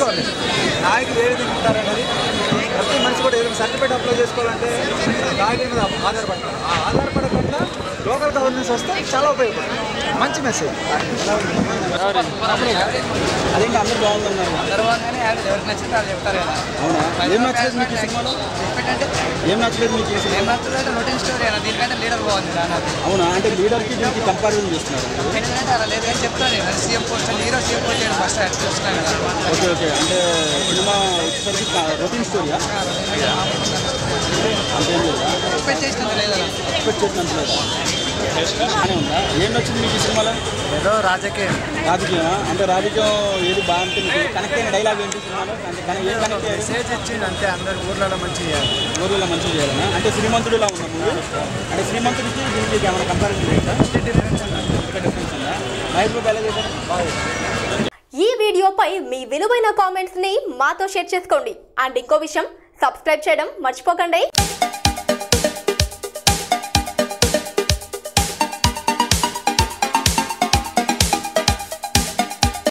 తెలుసుకోవాలి నాయకులు ఏ విధంగా ఉంటారనేది ప్రతి మనిషి కూడా ఏదైనా సర్టిఫికేట్ అప్లై చేసుకోవాలంటే నాయకుల మీద ఆధారపడతారు ఆ ఆధారపడకుండా లోకల్ గవర్నెన్స్ వస్తే చాలా ఉపయోగపడుతుంది మంచి మెసేజ్ అదేంటి అందరు బాగుందన్నారు తర్వాత ఎవరికి నచ్చితే వాళ్ళు చెప్తారు కదా అవునా ఏం నచ్చలేదు మీకు ఈ సినిమాలో ఏంటంటే ఏం నచ్చలేదు మీకు ఈ సినిమా ఏం నచ్చలేదు అంటే రొటీన్ స్టోరీ అన్న దీనికంటే లీడర్ బాగుంది రా నాకు అవునా అంటే లీడర్కి దీనికి కంపారిజన్ చేస్తున్నారు ఎందుకంటే అలా లేదు కానీ చెప్తాను నేను CM post hero CM post చేయడం ఫస్ట్ చూస్తున్నాను కదా ఓకే ఓకే అంటే సినిమా వచ్చేసరికి రొటీన్ స్టోరీయా అంతేం లేదా ఎక్స్పెక్ట్ చేసినంత లేదు కదా ఎక్స్పెక్ట్ చేసినంత లేదా బాగానే ఉందా ఏం నచ్చింది మీకు ఈ సినిమాలో ఏదో రాజకీయం రాజకీయం అంటే రాజకీయం ఏది బాగుంటే మీకు కనెక్ట్ అయిన డైలాగ్ ఏంటి సినిమాలో అంటే కన- ఏం కనెక్ట్ అయ్యారు మెసేజ్ ఇచ్చింది అంతే అందరు ఊర్లలో మంచి చేయాలి ఊర్లో మంచిగా చేయాలనా అంటే శ్రీమంతుడిలా ఉన్న మూవీ అంటే శ్రీమంతుడికి దీనికి ఏమైనా కంపారిజన్ లేదా డిఫరెన్స్ ఉందా మహేష్ బాబు ఎలా చేశారు ఈ వీడియోపై మీ విలువైన కామెంట్స్ ని మాతో షేర్ చేసుకోండి అండ్ ఇంకో విషయం సబ్స్క్రైబ్ చేయడం మర్చిపోకండి